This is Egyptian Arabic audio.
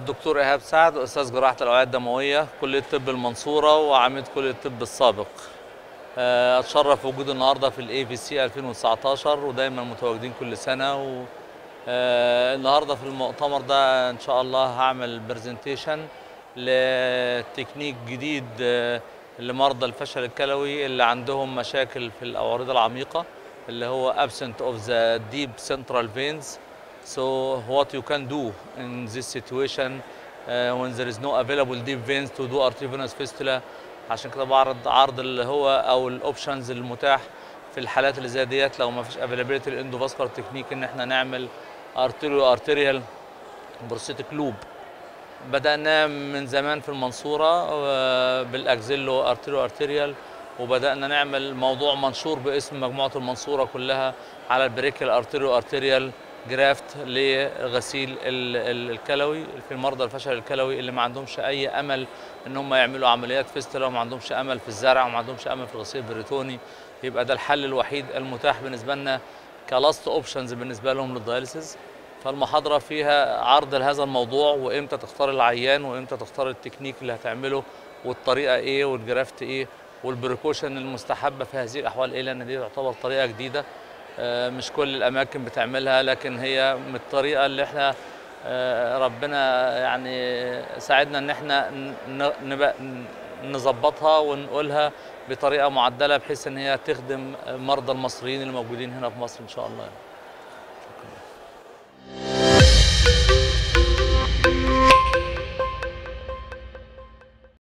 الدكتور ايهاب سعد استاذ جراحه الاوعيه الدمويه كليه طب المنصوره وعميد كليه الطب السابق آه، اتشرف وجودي النهارده في الاي في سي 2019 ودايما متواجدين كل سنه و آه، النهارده في المؤتمر ده ان شاء الله هعمل برزنتيشن لتكنيك جديد آه، لمرضى الفشل الكلوي اللي عندهم مشاكل في الاوردة العميقه اللي هو absent of the deep central veins So what you can do in this situation uh, when there is no available deep veins to do arteriovenous fistula عشان كده بعرض عرض اللي هو او الاوبشنز المتاح في الحالات اللي زي ديت لو ما فيش availability الاندوفاسكولار تكنيك ان احنا نعمل ارتيريو ارتيريال بروستيتيك لوب بدأنا من زمان في المنصورة آه، بالاكزيلو ارتيريو ارتيريال وبدأنا نعمل موضوع منشور باسم مجموعة المنصورة كلها على البريكل ارتيريو ارتيريال جرافت لغسيل ال- ال- الكلوي في مرضى الفشل الكلوي اللي ما عندهمش اي امل ان هم يعملوا عمليات فيستولا وما عندهمش امل في الزرع وما عندهمش امل في الغسيل البريتوني يبقى ده الحل الوحيد المتاح بالنسبه لنا كلاست اوبشنز بالنسبه لهم للدياليسيس فالمحاضره فيها عرض لهذا الموضوع وامتى تختار العيان وامتى تختار التكنيك اللي هتعمله والطريقه ايه والجرافت ايه والبريكوشن المستحبه في هذه الاحوال ايه لان دي تعتبر طريقه جديده آه، مش كل الاماكن بتعملها لكن هي من الطريقه اللي احنا آه، ربنا يعني ساعدنا ان احنا ن- نبقى نظبطها ونقولها بطريقه معدله بحيث ان هي تخدم مرضى المصريين اللي موجودين هنا في مصر ان شاء الله يعني.